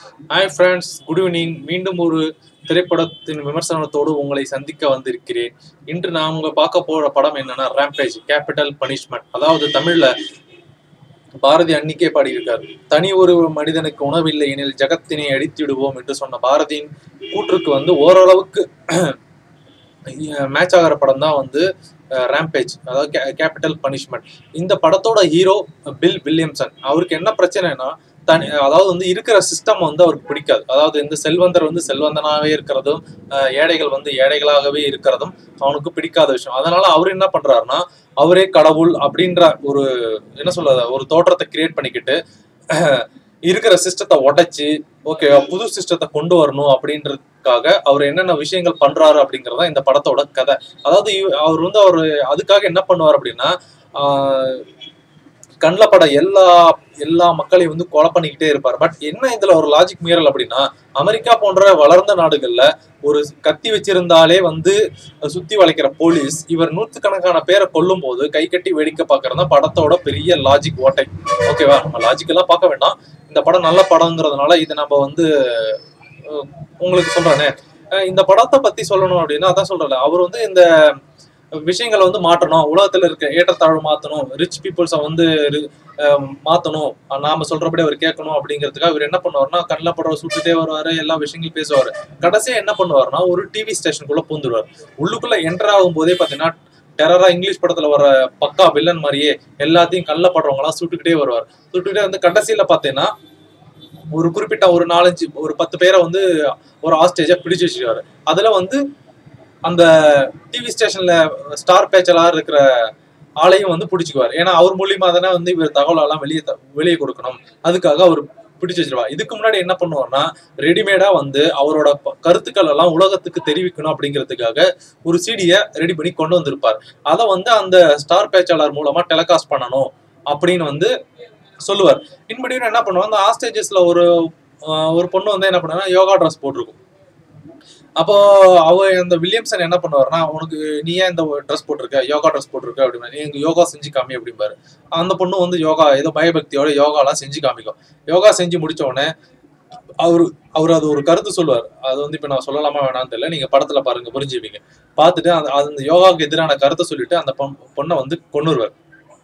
hi friends good evening மீண்டும் ஒரு திரைப்படத்தின் விமர்சனத்தோடு உங்களை சந்திக்க வந்திருக்கிறேன் இன்று நான் உங்க பார்க்க போற படம் என்னன்னா ரேம்பேஜ் கேபிட்டல் பனிஷ்மெண்ட் அதாவது தமிழ்ல பாரதி அன்னிக்கே பாடியிருக்கார் தனி ஒரு மனிதனுக்கு உணவில்லை எனில் ஜகத்தினை அடித்திடுவோம் என்று சொன்ன பாரதியின் கூற்றுக்கு வந்து ஓரளவுக்கு மேட்ச் ஆகிற படம் தான் வந்து ரேம்பேஜ் அதாவது கேபிட்டல் பனிஷ்மெண்ட் இந்த படத்தோட ஹீரோ பில் வில்லியம்சன் அவருக்கு என்ன பிரச்சனைனா தனி அதாவது வந்து இருக்கிற சிஸ்டம் வந்து அவருக்கு பிடிக்காது அதாவது இந்த செல்வந்தர் வந்து செல்வந்தனாகவே இருக்கிறதும் அஹ் ஏழைகள் வந்து ஏழைகளாகவே இருக்கிறதும் அவனுக்கு பிடிக்காத விஷயம் அதனால அவர் என்ன பண்றாருன்னா அவரே கடவுள் அப்படின்ற ஒரு என்ன சொல்றது ஒரு தோற்றத்தை கிரியேட் பண்ணிக்கிட்டு அஹ் இருக்கிற சிஸ்டத்தை உடைச்சு ஓகே புது சிஸ்டத்தை கொண்டு வரணும் அப்படின்றதுக்காக அவர் என்னென்ன விஷயங்கள் பண்றாரு அப்படிங்கறதா இந்த படத்தோட கதை அதாவது இவ- அவர் வந்து அவர் அதுக்காக என்ன பண்ணுவார் அப்படின்னா ஆஹ் கண்ணில் பட எல்லா எல்லா மக்களையும் வந்து கொலை பண்ணிக்கிட்டே இருப்பார் பட் என்ன இதுல ஒரு லாஜிக் மீறல் அப்படின்னா அமெரிக்கா போன்ற வளர்ந்த நாடுகள்ல ஒரு கத்தி வச்சிருந்தாலே வந்து சுத்தி வளைக்கிற போலீஸ் இவர் நூற்றுக்கணக்கான பேரை கொல்லும் போது கை கட்டி வேடிக்கை பார்க்கறது தான் படத்தோட பெரிய லாஜிக் ஓட்டை ஓகேவா நம்ம லாஜிக் எல்லாம் பார்க்க வேண்டாம் இந்த படம் நல்ல படங்கிறதுனால இதை நம்ம வந்து அஹ், உங்களுக்கு சொல்றேனே அஹ், இந்த படத்தை பத்தி சொல்லணும் அப்படின்னா அதான் சொல்றேன் அவர் வந்து இந்த விஷயங்களை வந்து மாற்றணும் உலகத்துல இருக்க ஏற்றத்தாழ்வு மாத்தணும் ரிச் பீப்புள்ஸை வந்து ரி- அஹ் மாத்தணும் அஹ் நாம சொல்றபடி அவர் கேட்கணும் அப்படிங்கிறதுக்காக அவர் என்ன பண்ணுவாருன்னா கண்ணில் படுற சுட்டுட்டே வருவாரு எல்லா விஷயங்களும் பேசுவாரு கடைசியா என்ன பண்ணுவாருன்னா ஒரு டிவி ஸ்டேஷனுக்குள்ள பூந்துருவார் உள்ளுக்குள்ள என்டர் ஆகும் போதே பாத்தீங்கன்னா டெரரா இங்கிலீஷ் படத்துல வர பக்கா வில்லன் மாதிரியே எல்லாத்தையும் கல்ல படுறவங்க எல்லாம் சுட்டுக்கிட்டே வருவார் சுட்டுக்கிட்டே வந்து கடைசியில பாத்தீங்கன்னா ஒரு குறிப்பிட்ட ஒரு நாலஞ்சு ஒரு பத்து பேரை வந்து ஒரு ஆஸ்டேஜா பிடிச்சு வச்சிருக்காரு அதுல வந்து அந்த டிவி ஸ்டேஷன்ல ஸ்டார் பேச்சலாக இருக்கிற ஆளையும் வந்து பிடிச்சிக்குவார் ஏன்னா அவர் மூலியமா தானே வந்து இவர் தகவல் எல்லாம் வெளியே த- வெளியே கொடுக்கணும் அதுக்காக அவர் பிடிச்சு வச்சிருவார் இதுக்கு முன்னாடி என்ன பண்ணுவார்னா ரெடிமேடா வந்து அவரோட ப- கருத்துக்கள் எல்லாம் உலகத்துக்கு தெரிவிக்கணும் அப்படிங்கிறதுக்காக ஒரு சீடியை ரெடி பண்ணி கொண்டு வந்திருப்பார் அதை வந்து அந்த ஸ்டார் பேச்சாளர் மூலமா டெலிகாஸ்ட் பண்ணணும் அப்படின்னு வந்து சொல்லுவார் இன்படியும் என்ன பண்ணுவாங்க அந்த ஆஸ்டேஜஸ்ல ஒரு ஆஹ் ஒரு பொண்ணு வந்து என்ன பண்ணுவாங்க யோகா ட்ரெஸ் போட்டிருக்கும் அப்போ அவ அந்த வில்லியம்சன் என்ன பண்ணுவாருன்னா உனக்கு நீ ஏன் இந்த ட்ரெஸ் போட்டிருக்க யோகா ட்ரெஸ் போட்டிருக்க அப்படின்னா நீ எங்க யோகா செஞ்சு காமி அப்படிம்பாரு அந்த பொண்ணு வந்து யோகா ஏதோ பயபக்தியோட யோகாலாம் செஞ்சு காமிக்கும் யோகா செஞ்சு முடிச்ச உடனே அவரு அவர் அது ஒரு கருத்து சொல்லுவார் அது வந்து இப்ப நான் சொல்லலாமா வேணாம்னு தெரியல நீங்க படத்துல பாருங்க புரிஞ்சுவீங்க பார்த்துட்டு அந்த அந்த யோகாவுக்கு எதிரான கருத்தை சொல்லிட்டு அந்த பொண் பொண்ணை வந்து கொன்னுருவார்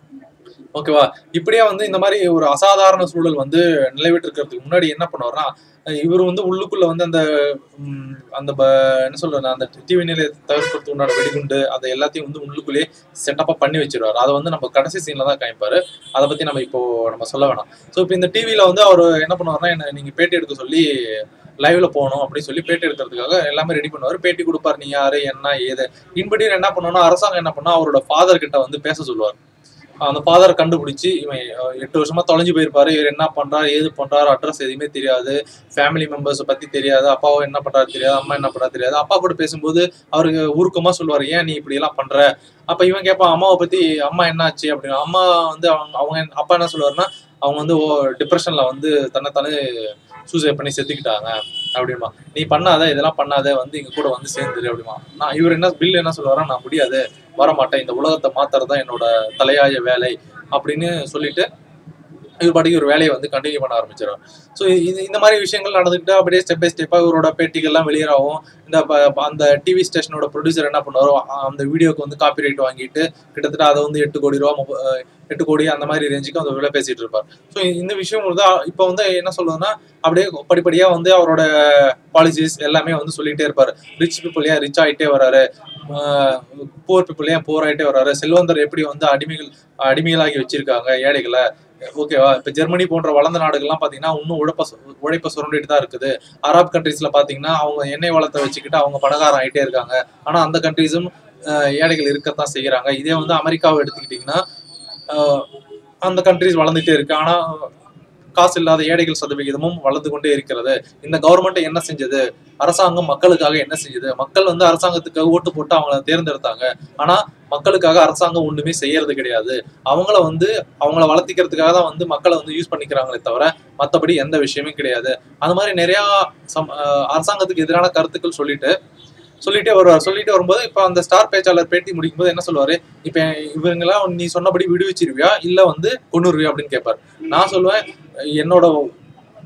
ஓகேவா இப்படியே வந்து இந்த மாதிரி ஒரு அசாதாரண சூழல் வந்து நிலவிட்டு இருக்கிறதுக்கு முன்னாடி என்ன பண்ணுவார்னா இவர் வந்து உள்ளுக்குள்ள வந்து அந்த ம், அந்த ப- என்ன சொல்றது அந்த டிவி நிலைய தவிர்க்கிறதுக்கு உண்டான வெடிகுண்டு அதை எல்லாத்தையும் வந்து உள்ளுக்குள்ளேயே செட்டப்பா பண்ணி வச்சிருவாரு அதை வந்து நம்ம கடைசி சீன்ல தான் காமிப்பாரு அதை பத்தி நம்ம இப்போ நம்ம சொல்ல வேணாம் ஸோ இப்போ இந்த டிவியில வந்து அவர் என்ன பண்ணுவாருன்னா என்ன நீங்க பேட்டி எடுக்க சொல்லி லைவ்ல போகணும் அப்படின்னு சொல்லி பேட்டி எடுக்கிறதுக்காக எல்லாமே ரெடி பண்ணுவாரு பேட்டி கொடுப்பாரு நீ யாரு என்ன ஏது இன்படி என்ன பண்ணுவோம்னா அரசாங்கம் என்ன பண்ணா அவரோட ஃபாதர் கிட்ட வந்து பேச சொல்லுவார் அந்த ஃபாதர் கண்டுபிடிச்சு இவன் அஹ், எட்டு வருஷமா தொலைஞ்சு போயிருப்பாரு இவர் என்ன பண்றாரு ஏது பண்றாரு அட்ரஸ் எதுவுமே தெரியாது ஃபேமிலி மெம்பர்ஸை பத்தி தெரியாது அப்பாவும் என்ன பண்றாரு தெரியாது அம்மா என்ன பண்றாரு தெரியாது அப்பா கூட பேசும்போது அவருக்கு உருக்கமா சொல்லுவாரு ஏன் நீ இப்படி எல்லாம் பண்ற அப்ப இவன் கேட்பான் அம்மாவை பத்தி அம்மா என்னாச்சு அப்படின்னு அம்மா வந்து அவங்க அவங்க என்ன- அப்பா என்ன சொல்லுவாருன்னா அவங்க வந்து ஓ டிப்ரெஷன்ல வந்து தன்னைத்தானே சூசைட் பண்ணி செத்துக்கிட்டாங்க அப்படிமா நீ பண்ணாத இதெல்லாம் பண்ணாத வந்து எங்க கூட வந்து சேர்ந்துரு அப்படிமா நான் இவர் என்ன பில் என்ன சொல்லுவாரா நான் முடியாது வர மாட்டேன் இந்த உலகத்தை மாத்துறது தான் என்னோட தலையாய வேலை அப்படின்னு சொல்லிட்டு இவர் பாட்டுக்கு ஒரு வேலையை வந்து கண்டினியூ பண்ண ஆரம்பிச்சிடும் ஸோ இது இந்த மாதிரி விஷயங்கள் நடந்துக்கிட்டு அப்படியே ஸ்டெப் பை ஸ்டெப்பாக இவரோட பேட்டிகள்லாம் வெளியேறாகும் இந்த ப- ப- அந்த டிவி ஸ்டேஷனோட ப்ரொடியூசர் என்ன பண்ணுவாரோ அ- அந்த வீடியோக்கு வந்து காப்பி ரைட் வாங்கிட்டு கிட்டத்தட்ட அதை வந்து எட்டு கோடி ரூபா முப்ப- அஹ் எட்டு கோடி அந்த மாதிரி ரேஞ்சுக்கு அந்த விலை பேசிட்டு இருப்பார் ஸோ இந்த விஷயம் வந்து இப்போ வந்து என்ன சொல்றதுன்னா அப்படியே படிப்படியாக வந்து அவரோட பாலிசிஸ் எல்லாமே வந்து சொல்லிட்டே இருப்பார் ரிச் பீப்புள் ஏன் ரிச் ஆகிட்டே வராரு புவர் பீப்புள் ஏன் போர் ஆகிட்டே வராரு செல்வந்தர் எப்படி வந்து அடிமைகள் அடிமைகளாகி வச்சிருக்காங்க ஏழைகளை ஓகேவா இப்ப ஜெர்மனி போன்ற வளர்ந்த நாடுகள்லாம் பாத்தீங்கன்னா இன்னும் உழைப்ப சு- உழைப்ப சுரண்டிட்டு தான் இருக்குது அரப் கண்ட்ரீஸ்ல பாத்தீங்கன்னா அவங்க எண்ணெய் வளத்தை வச்சுக்கிட்டு அவங்க பணக்காரம் ஆயிட்டே இருக்காங்க ஆனா அந்த கண்ட்ரீஸும் ஏழைகள் இருக்கத்தான் செய்யறாங்க இதே வந்து அமெரிக்காவை எடுத்துக்கிட்டீங்கன்னா ஆஹ், அந்த கண்ட்ரீஸ் வளர்ந்துட்டே இருக்கு ஆனா காசு இல்லாத ஏழைகள் சதவிகிதமும் வளர்ந்து கொண்டே இருக்கிறது இந்த கவர்மெண்ட் என்ன செஞ்சது அரசாங்கம் மக்களுக்காக என்ன செஞ்சது மக்கள் வந்து அரசாங்கத்துக்கு ஓட்டு போட்டு அவங்கள தேர்ந்தெடுத்தாங்க ஆனா மக்களுக்காக அரசாங்கம் ஒண்ணுமே செய்யறது கிடையாது அவங்கள வந்து அவங்கள வளர்த்திக்கிறதுக்காக தான் வந்து மக்களை வந்து யூஸ் பண்ணிக்கிறாங்களே தவிர மற்றபடி எந்த விஷயமே கிடையாது அந்த மாதிரி நிறைய சம் அஹ் அரசாங்கத்துக்கு எதிரான கருத்துக்கள் சொல்லிட்டு சொல்லிட்டே வருவார் சொல்லிட்டே வரும்போது இப்போ அந்த ஸ்டார் பேச்சாளர் பேட்டி முடிக்கும் போது என்ன சொல்லுவாரு இப்போ இவங்கெல்லாம் நீ சொன்னபடி விடுவிச்சிருவியா இல்ல வந்து கொண்டுருவியா அப்படின்னு கேட்பார் நான் சொல்லுவேன் என்னோட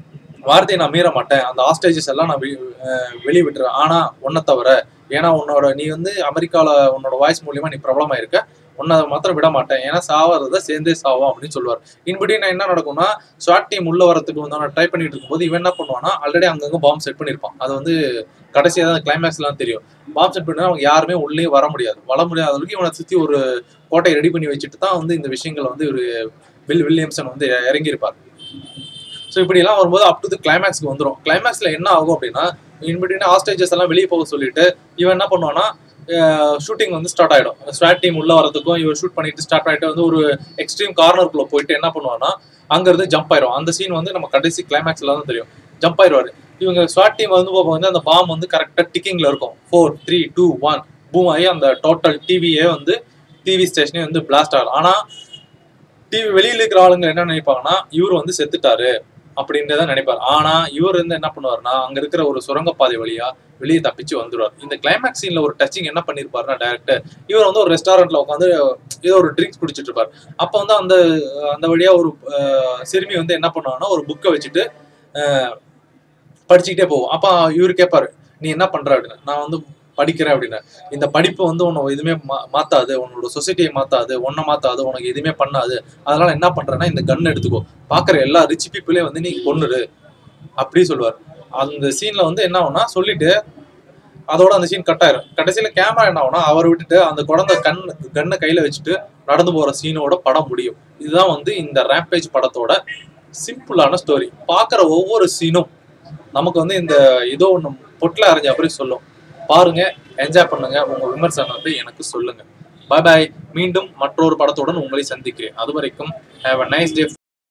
வார்த்தையை நான் மீற மாட்டேன் அந்த ஹாஸ்டேஜஸ் எல்லாம் நான் வெளி- அஹ் வெளிய விட்டுருவேன் ஆனா உன்னை தவிர ஏன்னா உன்னோட நீ வந்து அமெரிக்கால உன்னோட வாய்ஸ் மூலியமா நீ பிரபலமா இருக்க உன்னை மாத்திரம் விட மாட்டேன் ஏன்னா சாவறத சேர்ந்தே சாவோம் அப்படின்னு சொல்லுவார் இன்படி நான் என்ன நடக்கும்னா ஸ்வாட் டீம் உள்ள வரதுக்கு வந்து ட்ரை பண்ணிட்டு இருக்கும்போது இவன் என்ன பண்ணுவான்னா ஆல்ரெடி அங்கங்க பாம்பு செட் பண்ணியிருப்பான் அது வந்து கடைசியாக தான் கிளைமேக்ஸ்லாம் தெரியும் பாம்பு செட் பண்ணா அவங்க யாருமே உள்ளே வர முடியாது வர முடியாத அளவுக்கு இவனை சுத்தி ஒரு கோட்டையை ரெடி பண்ணி வச்சுட்டு தான் வந்து இந்த விஷயங்களை வந்து ஒரு பில் வில்லியம்சன் வந்து இறங்கியிருப்பார் ஸோ இப்படிலாம் வரும்போது அப் டு தி கிளைமேக்ஸ்க்கு வந்துடும் கிளைமேக்ஸ்ல என்ன ஆகும் அப்படின்னா இன்பிட்வீன் ஹாஸ்டேஜஸ் எல்லாம் வெளியே போக சொல்லிட்டு இவன் என்ன பண்ணுவான்னா ஷூட்டிங் வந்து ஸ்டார்ட் ஆயிடும் ஸ்வாட் டீம் உள்ள வரதுக்கும் இவர் ஷூட் பண்ணிட்டு ஸ்டார்ட் ஆயிட்டு வந்து ஒரு எக்ஸ்ட்ரீம் கார்னருக்குள்ள போயிட்டு என்ன பண்ணுவான்னா அங்க இருந்து ஜம்ப் ஆயிரும் அந்த சீன் வந்து நம்ம கடைசி கிளைமேக்ஸ்ல தான் தெரியும் ஜம்ப் ஆயிடுவாரு இவங்க ஸ்வாட் டீம் வந்து போக வந்து அந்த பாம் வந்து கரெக்டா டிக்கிங்ல இருக்கும் four three two one boom ஆகி அந்த டோட்டல் டிவியே வந்து டிவி ஸ்டேஷனே வந்து பிளாஸ்ட் ஆகும் ஆனா டிவி வெளியில இருக்கிற ஆளுங்க என்ன நினைப்பாங்கன்னா இவர் வந்து செத்துட்டாரு அப்படின்றத நினைப்பார் ஆனா இவர் வந்து என்ன பண்ணுவாருன்னா அங்க இருக்கிற ஒரு சுரங்கப்பாதை வழியா வெளியே தப்பிச்சு வந்துடுவார் இந்த கிளைமேக்ஸ் சீன்ல ஒரு டச்சிங் என்ன பண்ணிருப்பாருன்னா டேரக்டர் இவர் வந்து ஒரு ரெஸ்டாரண்ட்ல உட்காந்து ஏதோ ஒரு ட்ரிங்க்ஸ் குடிச்சிட்டு இருப்பார் அப்ப வந்து அந்த அந்த வழியா ஒரு அஹ், சிறுமி வந்து என்ன பண்ணுவாங்கன்னா ஒரு புக்கை வச்சுட்டு அஹ், படிச்சுக்கிட்டே போவோம் அப்ப இவர் கேட்பாரு நீ என்ன பண்ற அப்படின்னு நான் வந்து படிக்கிறேன் அப்படின்னு இந்த படிப்பு வந்து உன்னை எதுவுமே மா- மாத்தாது உன்னோட சொசைட்டியை மாத்தாது உன்னை மாத்தாது உனக்கு எதுவுமே பண்ணாது அதனால என்ன பண்றேன்னா இந்த கன் எடுத்துக்கோ பாக்குற எல்லா ரிச் பீப்புளையும் வந்து நீ கொன்னுடு அப்படி சொல்லுவார் அந்த சீன்ல வந்து என்ன ஆகும்னா சொல்லிட்டு அதோட அந்த சீன் கட் ஆயிரும் கடைசியில கேமரா என்ன ஆகும்னா அவரை விட்டுட்டு அந்த குழந்தை கண் கண்ணை கையில வச்சுட்டு நடந்து போற சீனோட படம் முடியும் இதுதான் வந்து இந்த ரேம்பேஜ் படத்தோட சிம்பிளான ஸ்டோரி பார்க்குற ஒவ்வொரு சீனும் நமக்கு வந்து இந்த ஏதோ ஒன்று பொட்டில் அரைஞ்ச அப்படி சொல்லும் பாருங்க என்ஜாய் பண்ணுங்க உங்க விமர்சனத்தை எனக்கு சொல்லுங்க பாய் பாய் மீண்டும் மற்றொரு படத்துடன் உங்களை சந்திக்கிறேன் அது வரைக்கும் ஹேவ் அ நைஸ் டே